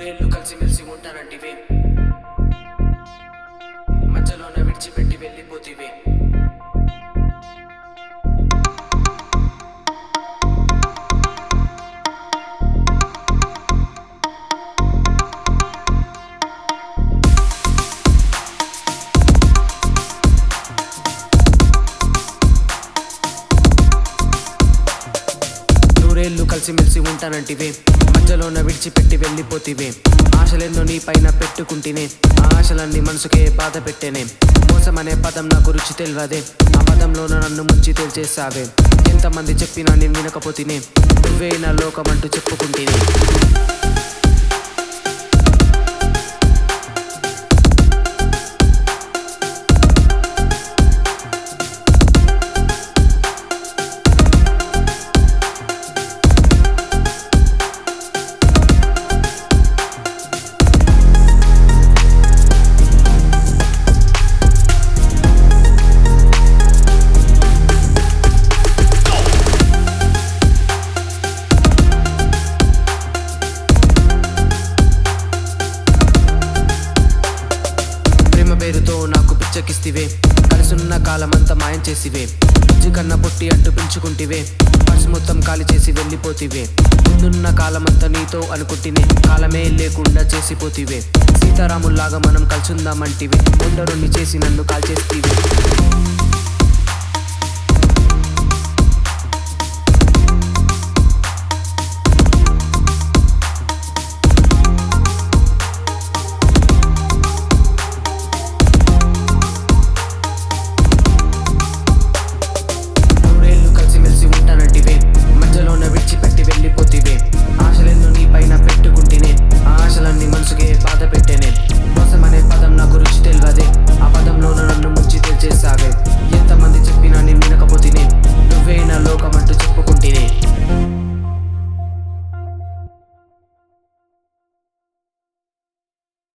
నూరేళ్ళు కలిసిమెలిసి ఉంటానంటివే మధ్యలోన విడిచిపెట్టి వెళ్ళిపోతివే నూరేళ్ళు కలిసిమెలిసి ఉంటానంటివే మధ్యలోన విడిచిపెట్టి వెళ్ళిపోతివే ఆశలెన్నో నీ పైన పెట్టుకుంటేనే ఆ ఆశలన్నీ మనసుకే బాధ పెట్టేనే మోసం అనే పదం నాకు రుచి తెలియదే ఆ పదంలోన నన్ను ముంచి తెలిచేసావే ఎంతమంది చెప్పినా నేను వినకపోతేనే నువ్వే నా లోకం అంటూ చెప్పుకుంటేనే ప్రేమ పేరుతో నాకు పిచ్చకిస్తివే కలిసున్న కాలమంతా మాయం చేసివే బుజ్జి కన్న పొట్టి అంటూ పెంచుకుంటివే పర్సు మొత్తం ఖాళీ చేసి వెళ్ళిపోతివే ముందున్న కాలమంతా నీతో అనుకుంటేనే కాలమే లేకుండా చేసిపోతివే సీతారాముల్లాగా మనం కలిసుందామంటివే కొందరుని చేసి నన్ను కాల్చేస్తివే